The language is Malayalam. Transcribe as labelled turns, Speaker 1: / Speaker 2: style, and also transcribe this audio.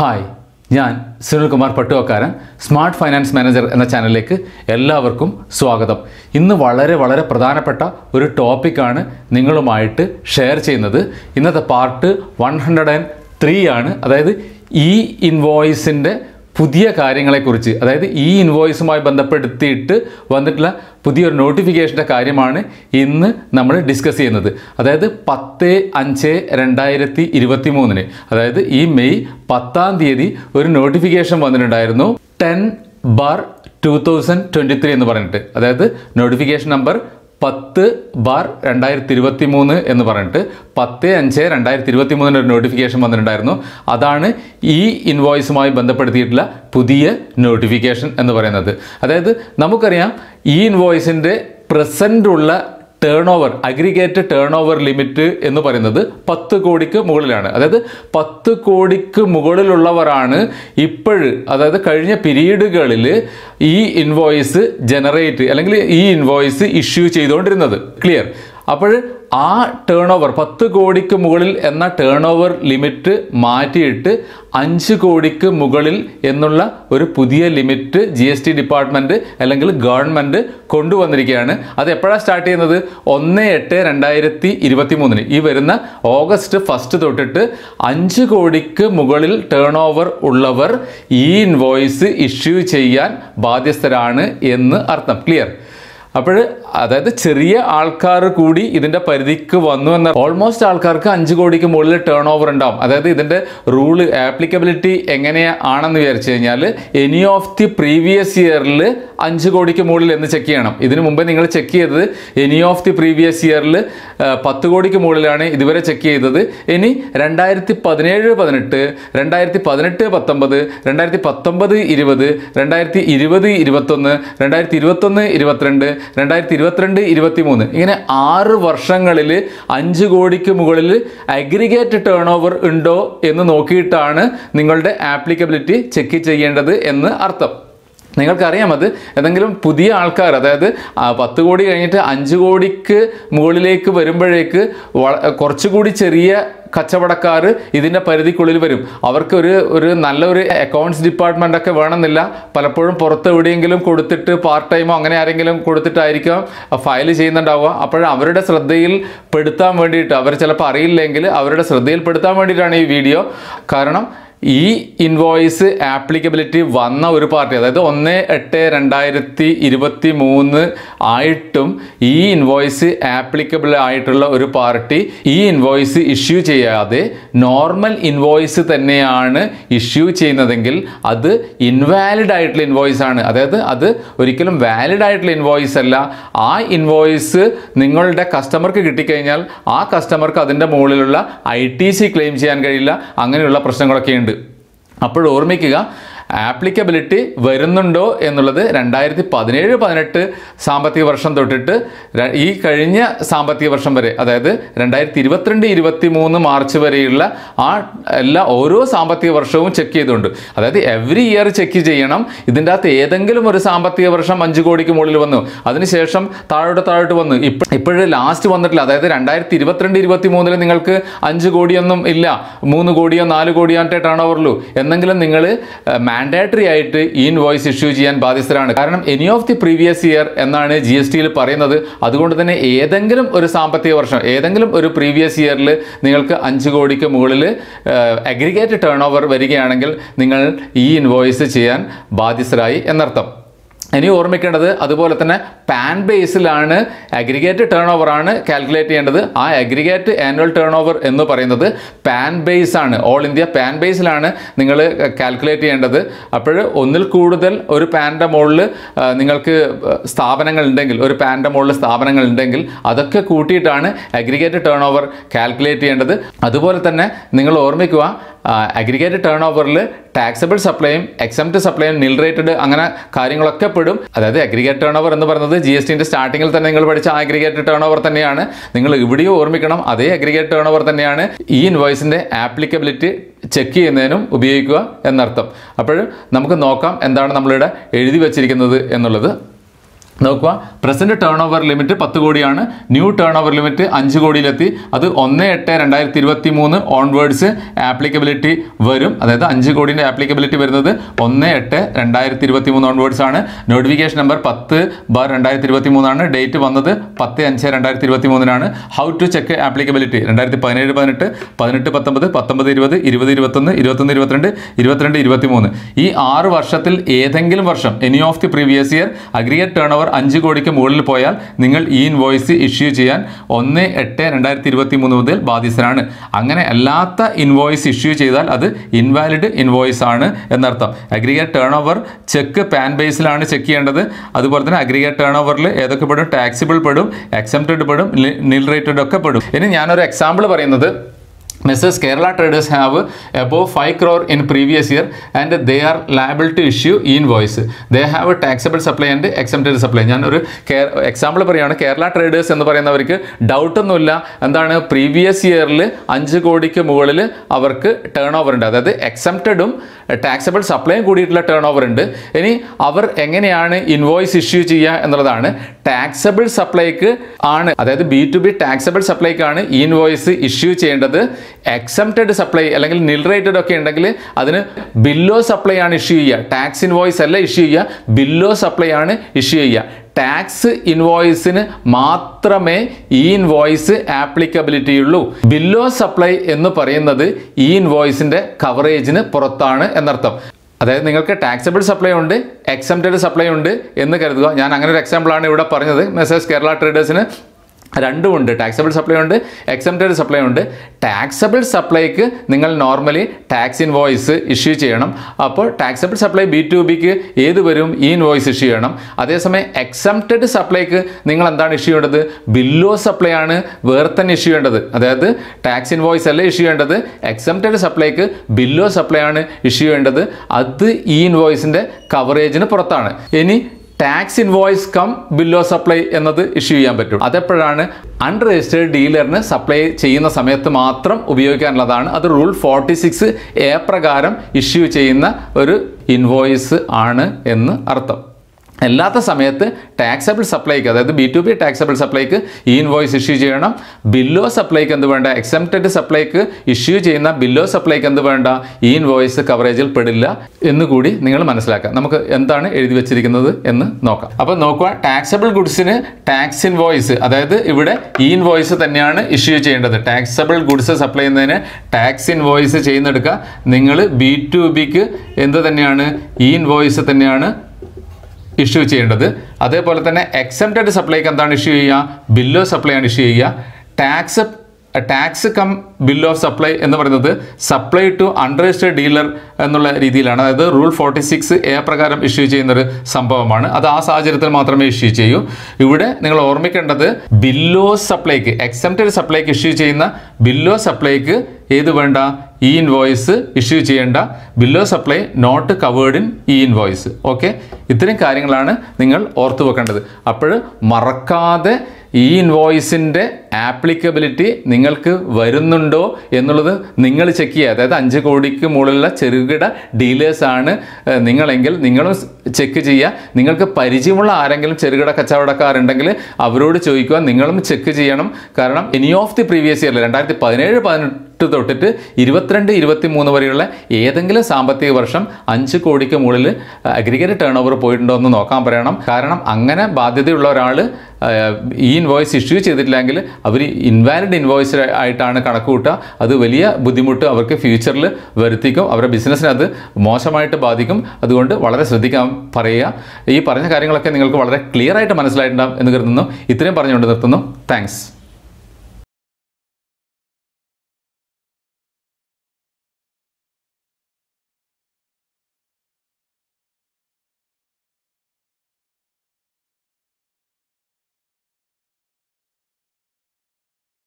Speaker 1: ഹായ് ഞാൻ Sunilkumar Pattuvakkaran smart finance manager എന്ന ചാനലിലേക്ക് എല്ലാവർക്കും സ്വാഗതം ഇന്ന് വളരെ വളരെ പ്രധാനപ്പെട്ട ഒരു ടോപ്പിക്കാണ് നിങ്ങളുമായിട്ട് ഷെയർ ചെയ്യുന്നത് ഇന്നത്തെ part one hundred and three ആണ് അതായത് ഈ ഇൻവോയ്സിൻ്റെ പുതിയ കാര്യങ്ങളെക്കുറിച്ച് അതായത് ഈ ഇൻവോയ്സുമായി ബന്ധപ്പെടുത്തിയിട്ട് വന്നിട്ടുള്ള പുതിയൊരു നോട്ടിഫിക്കേഷൻ്റെ കാര്യമാണ് ഇന്ന് നമ്മൾ ഡിസ്കസ് ചെയ്യുന്നത് അതായത് പത്ത് അഞ്ച് രണ്ടായിരത്തി ഇരുപത്തി മൂന്നിന് അതായത് ഈ മെയ് പത്താം തീയതി ഒരു നോട്ടിഫിക്കേഷൻ വന്നിട്ടുണ്ടായിരുന്നു ten bar two thousand twenty three എന്ന് പറഞ്ഞിട്ട് അതായത് നോട്ടിഫിക്കേഷൻ നമ്പർ പത്ത് ബാർ രണ്ടായിരത്തി ഇരുപത്തി മൂന്ന് എന്ന് പറഞ്ഞിട്ട് പത്ത് അഞ്ച് രണ്ടായിരത്തി ഇരുപത്തി മൂന്നിന് ഒരു നോട്ടിഫിക്കേഷൻ വന്നിട്ടുണ്ടായിരുന്നു അതാണ് ഈ ഇൻവോയ്സുമായി ബന്ധപ്പെടുത്തിയിട്ടുള്ള പുതിയ നോട്ടിഫിക്കേഷൻ എന്ന് പറയുന്നത് അതായത് നമുക്കറിയാം ഈ ഇൻവോയ്സിൻ്റെ പ്രസൻ്റ് ഉള്ള turnover aggregate turnover limit എന്ന് പറയുന്നത് പത്ത് കോടിക്ക് മുകളിലാണ് അതായത് പത്ത് കോടിക്ക് മുകളിലുള്ളവരാണ് ഇപ്പോഴ് അതായത് കഴിഞ്ഞ പീരീഡുകളിൽ ഈ ഇൻവോയ്സ് ജനറേറ്റ് അല്ലെങ്കിൽ ഈ ഇൻവോയ്സ് ഇഷ്യൂ ചെയ്തുകൊണ്ടിരുന്നത് ക്ലിയർ അപ്പോൾ ആ ടേൺ ഓവർ പത്ത് കോടിക്ക് മുകളിൽ എന്ന ടേൺ ഓവർ ലിമിറ്റ് മാറ്റിയിട്ട് അഞ്ച് കോടിക്ക് മുകളിൽ എന്നുള്ള ഒരു പുതിയ limit G S T department അല്ലെങ്കിൽ ഗവൺമെൻറ് കൊണ്ടുവന്നിരിക്കുകയാണ് അത് എപ്പോഴാണ് സ്റ്റാർട്ട് ചെയ്യുന്നത് ഒന്ന് എട്ട് രണ്ടായിരത്തി ഇരുപത്തി മൂന്നിന് ഈ വരുന്ന ഓഗസ്റ്റ് ഫസ്റ്റ് തൊട്ടിട്ട് അഞ്ച് കോടിക്ക് മുകളിൽ ടേൺ ഓവർ ഉള്ളവർ ഈ ഇൻവോയ്സ് ഇഷ്യൂ ചെയ്യാൻ ബാധ്യസ്ഥരാണ് എന്ന് അർത്ഥം ക്ലിയർ അപ്പോൾ അതായത് ചെറിയ ആൾക്കാർ കൂടി ഇതിൻ്റെ പരിധിക്ക് വന്നു എന്ന ഓൾമോസ്റ്റ് ആൾക്കാർക്ക് അഞ്ച് കോടിക്ക് മുകളിൽ ടേൺ ഓവർ ഉണ്ടാവും അതായത് ഇതിൻ്റെ റൂള് ആപ്ലിക്കബിലിറ്റി എങ്ങനെയാണെന്ന് വിചാരിച്ചു കഴിഞ്ഞാൽ എനി ഓഫ് ദി പ്രീവിയസ് ഇയറിൽ അഞ്ച് കോടിക്ക് മുകളിൽ എന്ന് ചെക്ക് ചെയ്യണം ഇതിനു മുമ്പ് നിങ്ങൾ ചെക്ക് ചെയ്തത് എനി ഓഫ് ദി പ്രീവിയസ് ഇയറിൽ പത്ത് കോടിക്ക് മുകളിലാണ് ഇതുവരെ ചെക്ക് ചെയ്തത് ഇനി രണ്ടായിരത്തി പതിനേഴ് പതിനെട്ട് രണ്ടായിരത്തി പതിനെട്ട് പത്തൊമ്പത് രണ്ടായിരത്തി പത്തൊമ്പത് ഇരുപത് രണ്ടായിരത്തി ഇരുപത് ഇരുപത്തൊന്ന് രണ്ടായിരത്തി ഇരുപത്തൊന്ന് ഇരുപത്തിരണ്ട് രണ്ടായിരത്തി ഇരുപത്തിരണ്ട് ഇരുപത്തി മൂന്ന് ഇങ്ങനെ ആറ് വർഷങ്ങളിൽ അഞ്ച് കോടിക്ക് മുകളിൽ അഗ്രിഗേറ്റ് ടേൺ ഓവർ ഉണ്ടോ എന്ന് നോക്കിയിട്ടാണ് നിങ്ങളുടെ ആപ്ലിക്കബിലിറ്റി ചെക്ക് ചെയ്യേണ്ടത് എന്ന് അർത്ഥം നിങ്ങൾക്കറിയാം അത് ഏതെങ്കിലും പുതിയ ആൾക്കാർ അതായത് ആ, പത്ത് കോടി കഴിഞ്ഞിട്ട് അഞ്ച് കോടിക്ക് മുകളിലേക്ക് വരുമ്പോഴേക്ക് വ- കുറച്ചുകൂടി ചെറിയ കച്ചവടക്കാർ ഇതിൻ്റെ പരിധിക്കുള്ളിൽ വരും അവർക്ക് ഒരു ഒരു നല്ലൊരു അക്കൗണ്ട്സ് ഡിപ്പാർട്ട്മെൻ്റ് ഒക്കെ വേണമെന്നില്ല പലപ്പോഴും പുറത്ത് എവിടെയെങ്കിലും കൊടുത്തിട്ട് പാർട്ട് ടൈമോ അങ്ങനെ ആരെങ്കിലും കൊടുത്തിട്ടായിരിക്കാം ഫയൽ ചെയ്യുന്നുണ്ടാവുക അപ്പോൾ അവരുടെ ശ്രദ്ധയിൽ പെടുത്താൻ വേണ്ടിയിട്ട് അവർ ചിലപ്പോൾ അറിയില്ലെങ്കിൽ അവരുടെ ശ്രദ്ധയിൽ പെടുത്താൻ വേണ്ടിയിട്ടാണ് ഈ വീഡിയോ കാരണം ഈ ഇൻവോയ്സ് ആപ്ലിക്കബിലിറ്റി വന്ന ഒരു പാർട്ടി അതായത് ഒന്ന് എട്ട് രണ്ടായിരത്തി ഇരുപത്തി മൂന്ന് ആയിട്ടും ഈ ഇൻവോയ്സ് ആപ്ലിക്കബിൾ ആയിട്ടുള്ള ഒരു പാർട്ടി ഈ ഇൻവോയ്സ് ഇഷ്യൂ ചെയ്യാതെ നോർമൽ ഇൻവോയ്സ് തന്നെയാണ് ഇഷ്യൂ ചെയ്യുന്നതെങ്കിൽ അത് ഇൻവാലിഡ് ആയിട്ടുള്ള ഇൻവോയ്സ് ആണ് അതായത് അത് ഒരിക്കലും വാലിഡ് ആയിട്ടുള്ള ഇൻവോയ്സ് അല്ല ആ ഇൻവോയ്സ് നിങ്ങളുടെ കസ്റ്റമർക്ക് കിട്ടിക്കഴിഞ്ഞാൽ ആ കസ്റ്റമർക്ക് അതിൻ്റെ മുകളിലുള്ള ഐ ടി സി ക്ലെയിം ചെയ്യാൻ കഴിയില്ല അങ്ങനെയുള്ള പ്രശ്നങ്ങളൊക്കെ ഉണ്ട് അപ്പോൾ ഓർമ്മിക്കുക ആപ്ലിക്കബിലിറ്റി വരുന്നുണ്ടോ എന്നുള്ളത് രണ്ടായിരത്തി പതിനേഴ് പതിനെട്ട് സാമ്പത്തിക വർഷം തൊട്ടിട്ട് ര- ഈ കഴിഞ്ഞ സാമ്പത്തിക വർഷം വരെ അതായത് രണ്ടായിരത്തി ഇരുപത്തിരണ്ട് ഇരുപത്തി മൂന്ന് മാർച്ച് വരെയുള്ള ആ എല്ലാ ഓരോ സാമ്പത്തിക വർഷവും ചെക്ക് ചെയ്തുകൊണ്ട് അതായത് എവറി ഇയർ ചെക്ക് ചെയ്യണം ഇതിൻ്റെ അകത്ത് ഏതെങ്കിലും ഒരു സാമ്പത്തിക വർഷം അഞ്ച് കോടിക്ക് മുകളിൽ വന്നു അതിനുശേഷം താഴോട്ട് താഴോട്ട് വന്നു ഇപ്പ ഇപ്പോഴും ലാസ്റ്റ് വന്നിട്ടില്ല അതായത് രണ്ടായിരത്തി ഇരുപത്തിരണ്ട് ഇരുപത്തി മൂന്നിൽ നിങ്ങൾക്ക് അഞ്ച് കോടിയൊന്നും ഇല്ല മൂന്ന് കോടിയോ നാല് കോടിയോ ആയിട്ട് ടേൺ ഓവറുള്ളൂ എന്നെങ്കിലും നിങ്ങൾ മാൻഡേറ്ററി ആയിട്ട് ഈ ഇൻവോയ്സ് ഇഷ്യൂ ചെയ്യാൻ ബാധ്യസ്ഥരാണ് കാരണം any of the previous year എന്നാണ് ജി എസ് ടിയിൽ പറയുന്നത് അതുകൊണ്ട് തന്നെ ഏതെങ്കിലും ഒരു സാമ്പത്തിക വർഷം ഏതെങ്കിലും ഒരു പ്രീവിയസ് ഇയറിൽ നിങ്ങൾക്ക് അഞ്ച് കോടിക്ക് മുകളിൽ അഗ്രിഗേറ്റ് ടേൺ ഓവർ വരികയാണെങ്കിൽ നിങ്ങൾ ഈ ഇൻവോയ്സ് ചെയ്യാൻ ബാധ്യസ്ഥരായി എന്നർത്ഥം ഇനി ഓർമ്മിക്കേണ്ടത് അതുപോലെ തന്നെ പാൻ ബേസിലാണ് അഗ്രിഗേറ്റ് ടേൺ ഓവർ ആണ് കാൽക്കുലേറ്റ് ചെയ്യേണ്ടത് ആ അഗ്രിഗേറ്റ് ആനുവൽ ടേൺ ഓവർ എന്ന് പറയുന്നത് പാൻ ബേസ് ആണ് ഓൾ ഇന്ത്യ പാൻ ബേസിലാണ് നിങ്ങൾ കാൽക്കുലേറ്റ് ചെയ്യേണ്ടത് അപ്പോൾ ഒന്നിൽ കൂടുതൽ ഒരു പാൻ്റെ മുകളിൽ നിങ്ങൾക്ക് സ്ഥാപനങ്ങൾ ഉണ്ടെങ്കിൽ ഒരു പാൻ്റെ മുകളിൽ സ്ഥാപനങ്ങൾ ഉണ്ടെങ്കിൽ അതൊക്കെ കൂട്ടിയിട്ടാണ് അഗ്രിഗേറ്റ് ടേൺ ഓവർ കാൽക്കുലേറ്റ് ചെയ്യേണ്ടത് അതുപോലെ തന്നെ നിങ്ങൾ ഓർമ്മിക്കുക അഗ്രിഗേറ്റ് ടേൺ ഓവറിൽ ടാക്സബിൾ സപ്ലൈയും എക്സംപ്റ്റ് സപ്ലൈയും നിൽ റേറ്റഡ് അങ്ങനെ കാര്യങ്ങളൊക്കെ പെടും അതായത് അഗ്രിഗേറ്റ് ടേൺ ഓവർ എന്ന് പറയുന്നത് ജി എസ് ടിൻ്റെ സ്റ്റാർട്ടിങ്ങിൽ തന്നെ നിങ്ങൾ പഠിച്ച അഗ്രിഗേറ്റ് ടേൺ ഓവർ തന്നെയാണ് നിങ്ങൾ ഇവിടെയും ഓർമ്മിക്കണം അതേ അഗ്രിഗേറ്റ് ടേൺ ഓവർ തന്നെയാണ് ഈ ഇൻവോയ്സിൻ്റെ ആപ്ലിക്കബിലിറ്റി ചെക്ക് ചെയ്യുന്നതിനും ഉപയോഗിക്കുക എന്നർത്ഥം അപ്പോൾ നമുക്ക് നോക്കാം എന്താണ് നമ്മളിവിടെ എഴുതി വച്ചിരിക്കുന്നത് എന്നുള്ളത് നോക്കുക പ്രസന്റ് ടേൺ ഓവർ ലിമിറ്റ് പത്ത് കോടിയാണ് ന്യൂ ടേൺ ഓവർ ലിമിറ്റ് അഞ്ച് കോടിയിലെത്തി അത് ഒന്ന് എട്ട് രണ്ടായിരത്തി ഇരുപത്തി മൂന്ന് ഓൺവേർഡ്സ് ആപ്ലിക്കബിലിറ്റി വരും അതായത് അഞ്ച് കോടിൻ്റെ ആപ്ലിക്കബിലിറ്റി വരുന്നത് ഒന്ന് എട്ട് രണ്ടായിരത്തി ഇരുപത്തി മൂന്ന് ഓൺവേർഡ്സ് ആണ് നോട്ടിഫിക്കേഷൻ നമ്പർ പത്ത് ബാർ രണ്ടായിരത്തി ഇരുപത്തി മൂന്നാണ് ഡേറ്റ് വന്നത് പത്ത് അഞ്ച് രണ്ടായിരത്തി ഇരുപത്തി മൂന്നിനാണ് ഹൗ ടു ചെക്ക് ആപ്ലിക്കബിലിറ്റി രണ്ടായിരത്തി പതിനേഴ് പതിനെട്ട് പതിനെട്ട് പത്തൊമ്പത് പത്തൊമ്പത് ഇരുപത് ഇരുപത് ഇരുപത്തൊന്ന് ഇരുപത്തൊന്ന് ഇരുപത്തിരണ്ട് ഇരുപത്തിരണ്ട് ഇരുപത്തി മൂന്ന് ഈ ആറ് വർഷത്തിൽ ഏതെങ്കിലും വർഷം any of the previous year aggregate turnover അഞ്ച് കോടിക്ക് മുകളിൽ പോയാൽ നിങ്ങൾ ഈ ഇൻവോയ്സ് ഇഷ്യൂ ചെയ്യാൻ ഒന്ന് എട്ട് രണ്ടായിരത്തി ഇരുപത്തി മൂന്ന് മുതൽ ബാധ്യസ്ഥനാണ് അങ്ങനെ അല്ലാത്ത ഇൻവോയ്സ് ഇഷ്യൂ ചെയ്താൽ അത് ഇൻവാലിഡ് ഇൻവോയ്സ് ആണ് എന്നർത്ഥം aggregate turnover check PAN ബേസിലാണ് ചെക്ക് ചെയ്യേണ്ടത് അതുപോലെ തന്നെ അഗ്രിഗേറ്റ് ടേൺ ഓവറിൽ ഏതൊക്കെ പെടും ടാക്സിബിൾ പെടും എക്സംപ്റ്റഡ് പെടും നിൽ റേറ്റഡ് ഒക്കെ പെടും ഇനി ഞാനൊരു എക്സാമ്പിൾ പറയുന്നത് Messrs. Kerala traders have above 5 crore in previous year and they are liable to issue invoice. They have a taxable supply and exempted supply. ഞാൻ ഒരു എക്സാമ്പിൾ പറയുകയാണ് കേരള ട്രേഡേഴ്സ് എന്ന് പറയുന്നവർക്ക് ഡൗട്ട് ഒന്നുമില്ല എന്താണ് പ്രീവിയസ് ഇയറിൽ അഞ്ച് കോടിക്ക് മുകളിൽ അവർക്ക് ടേൺ ഓവർ ഉണ്ട് അതായത് എക്സംപ്റ്റഡും ടാക്സബിൾ സപ്ലൈയും കൂടിയിട്ടുള്ള ടേൺ ഓവർ ഉണ്ട് ഇനി അവർ എങ്ങനെയാണ് ഇൻവോയ്സ് ഇഷ്യൂ ചെയ്യുക എന്നുള്ളതാണ് ടാക്സബിൾ സപ്ലൈക്ക് ആണ് അതായത് ബി ടു ബി ടാക്സബിൾ സപ്ലൈക്കാണ് ഈ ഇൻവോയ്സ് ഇഷ്യൂ ചെയ്യേണ്ടത് എക്സംപ്റ്റഡ് സപ്ലൈ അല്ലെങ്കിൽ നിൽ റേറ്റഡ് ഒക്കെ ഉണ്ടെങ്കിൽ അതിന് ബില്ലോ സപ്ലൈ ആണ് ഇഷ്യൂ ചെയ്യുക ടാക്സ് ഇൻവോയ്സ് അല്ല ഇഷ്യൂ ചെയ്യുക ബില്ലോ സപ്ലൈ ആണ് ഇഷ്യൂ ചെയ്യുക ടാക്സ് ഇൻവോയ്സിന് മാത്രമേ ഈ ഇൻവോയ്സ് ആപ്ലിക്കബിലിറ്റി ഉള്ളൂ ബില്ലോ സപ്ലൈ എന്ന് പറയുന്നത് ഈ ഇൻവോയ്സിന്റെ കവറേജിന് പുറത്താണ് എന്നർത്ഥം അതായത് നിങ്ങൾക്ക് ടാക്സബിൾ സപ്ലൈ ഉണ്ട് എക്സംപ്റ്റഡ് സപ്ലൈ ഉണ്ട് എന്ന് കരുതുക ഞാൻ അങ്ങനെ ഒരു എക്സാമ്പിളാണ് ഇവിടെ പറഞ്ഞത് മെസ്സേജ് കേരള ട്രേഡേഴ്സിന് രണ്ടും ഉണ്ട് ടാക്സബിൾ സപ്ലൈ ഉണ്ട് എക്സംപ്റ്റഡ് സപ്ലൈ ഉണ്ട് ടാക്സബിൾ സപ്ലൈക്ക് നിങ്ങൾ നോർമലി ടാക്സ് ഇൻവോയ്സ് ഇഷ്യൂ ചെയ്യണം അപ്പോൾ ടാക്സബിൾ സപ്ലൈ ബി ടു ബിക്ക് ഏത് വരും ഈ ഇൻവോയ്സ് ഇഷ്യൂ ചെയ്യണം അതേസമയം എക്സംപ്റ്റഡ് സപ്ലൈക്ക് നിങ്ങൾ എന്താണ് ഇഷ്യൂ ചെയ്യേണ്ടത് ബില്ലോ സപ്ലൈ ആണ് വേറെ തന്നെ ഇഷ്യൂ ചെയ്യേണ്ടത് അതായത് ടാക്സ് ഇൻവോയ്സ് അല്ല ഇഷ്യൂ ചെയ്യേണ്ടത് എക്സംപ്റ്റഡ് സപ്ലൈക്ക് ബില്ലോ സപ്ലൈ ആണ് ഇഷ്യൂ ചെയ്യേണ്ടത് അത് ഈ ഇൻവോയ്സിൻ്റെ കവറേജിന് പുറത്താണ് ഇനി tax invoice cum bill of supply എന്നത് ഇഷ്യൂ ചെയ്യാൻ പറ്റും അതെപ്പോഴാണ് അൺരജിസ്റ്റേർഡ് ഡീലറിന് സപ്ലൈ ചെയ്യുന്ന സമയത്ത് മാത്രം ഉപയോഗിക്കാനുള്ളതാണ് അത് റൂൾ ഫോർട്ടി സിക്സ് എ പ്രകാരം ഇഷ്യൂ ചെയ്യുന്ന ഒരു ഇൻവോയ്സ് ആണ് എന്ന് അർത്ഥം അല്ലാത്ത സമയത്ത് ടാക്സബിൾ സപ്ലൈക്ക് അതായത് ബി ടു ബി ടാക്സബിൾ സപ്ലൈക്ക് ഈ ഇൻവോയ്സ് ഇഷ്യൂ ചെയ്യണം ബില്ലോ സപ്ലൈക്ക് എന്ത് വേണ്ട എക്സംപ്റ്റഡ് സപ്ലൈക്ക് ഇഷ്യൂ ചെയ്യുന്ന ബില്ലോ സപ്ലൈക്ക് എന്ത് വേണ്ട ഈ ഇൻവോയ്സ് കവറേജിൽ പെടില്ല എന്ന് കൂടി നിങ്ങൾ മനസ്സിലാക്കുക നമുക്ക് എന്താണ് എഴുതി വെച്ചിരിക്കുന്നത് എന്ന് നോക്കാം അപ്പോൾ നോക്കുക ടാക്സബിൾ ഗുഡ്സിന് ടാക്സ് ഇൻവോയ്സ് അതായത് ഇവിടെ ഈ ഇൻവോയ്സ് തന്നെയാണ് ഇഷ്യൂ ചെയ്യേണ്ടത് ടാക്സബിൾ ഗുഡ്സ് സപ്ലൈ ചെയ്യുന്നതിന് ടാക്സ് ഇൻവോയ്സ് ചെയ്യുന്നെടുക്കുക നിങ്ങൾ ബി ടു ബിക്ക് എന്ത് തന്നെയാണ് ഈ ഇൻവോയ്സ് തന്നെയാണ് ഇഷ്യൂ ചെയ്യേണ്ടത് അതേപോലെ തന്നെ എക്സംപ്റ്റഡ് സപ്ലൈക്ക് എന്താണ് ഇഷ്യൂ ചെയ്യുക ബില്ലോ സപ്ലൈ ആണ് ഇഷ്യൂ ചെയ്യുക tax tax cum bill of supply എന്ന് പറയുന്നത് സപ്ലൈ ടു അൺരജിസ്റ്റേഡ് ഡീലർ എന്നുള്ള രീതിയിലാണ് അതായത് റൂൾ ഫോർട്ടി സിക്സ് എ പ്രകാരം ഇഷ്യൂ ചെയ്യുന്ന ഒരു സംഭവമാണ് അത് ആ സാഹചര്യത്തിൽ മാത്രമേ ഇഷ്യൂ ചെയ്യൂ ഇവിടെ നിങ്ങൾ ഓർമ്മിക്കേണ്ടത് ബില്ലോ സപ്ലൈക്ക് എക്സംപ്റ്റഡ് സപ്ലൈക്ക് ഇഷ്യൂ ചെയ്യുന്ന ബില്ലോ സപ്ലൈക്ക് ഏത് വേണ്ട ഈ ഇൻവോയ്സ് ഇഷ്യൂ ചെയ്യേണ്ട bill of supply not covered in ഈ ഇൻവോയ്സ് ഓക്കെ ഇത്രയും കാര്യങ്ങളാണ് നിങ്ങൾ ഓർത്തു വെക്കേണ്ടത് അപ്പോൾ മറക്കാതെ ഈ ഇൻവോയ്സിൻ്റെ ആപ്ലിക്കബിലിറ്റി നിങ്ങൾക്ക് വരുന്നുണ്ടോ എന്നുള്ളത് നിങ്ങൾ ചെക്ക് ചെയ്യുക അതായത് അഞ്ച് കോടിക്ക് മുകളിലുള്ള ചെറുകിട ഡീലേഴ്സാണ് ഏഹ്, നിങ്ങളെങ്കിൽ നിങ്ങളും ചെക്ക് ചെയ്യുക നിങ്ങൾക്ക് പരിചയമുള്ള ആരെങ്കിലും ചെറുകിട കച്ചവടക്കാരുണ്ടെങ്കിൽ അവരോട് ചോദിക്കുക നിങ്ങളും ചെക്ക് ചെയ്യണം കാരണം എനി ഓഫ് ദി പ്രീവിയസ് ഇയറിൽ രണ്ടായിരത്തി പതിനേഴ് പതിനെട്ട് തൊട്ടിട്ട് ഇരുപത്തിരണ്ട് ഇരുപത്തി മൂന്ന് വരെയുള്ള ഏതെങ്കിലും സാമ്പത്തിക വർഷം അഞ്ച് കോടിക്ക് മുകളിൽ അഗ്രിഗേറ്റ് ടേൺ ഓവർ പോയിട്ടുണ്ടോ എന്ന് നോക്കാൻ പറയണം കാരണം അങ്ങനെ ബാധ്യതയുള്ള ഒരാൾ ഈ ഇൻവോയ്സ് ഇഷ്യൂ ചെയ്തിട്ടില്ലെങ്കിൽ അവർ ഇൻവാലിഡ് ഇൻവോയ്സ് ആയിട്ടാണ് കണക്ക് കൂട്ടുക അത് വലിയ ബുദ്ധിമുട്ട് അവർക്ക് ഫ്യൂച്ചറിൽ വരുത്തിക്കും അവരുടെ ബിസിനസ്സിനെ അത് മോശമായിട്ട് ബാധിക്കും അതുകൊണ്ട് വളരെ ശ്രദ്ധിക്കാൻ പറയുക ഈ പറഞ്ഞ കാര്യങ്ങളൊക്കെ നിങ്ങൾക്ക് വളരെ ക്ലിയർ ആയിട്ട് മനസ്സിലായിട്ടുണ്ടാകും എന്ന് കരുതുന്നു ഇത്രയും പറഞ്ഞുകൊണ്ട് നിർത്തുന്നു താങ്ക്സ്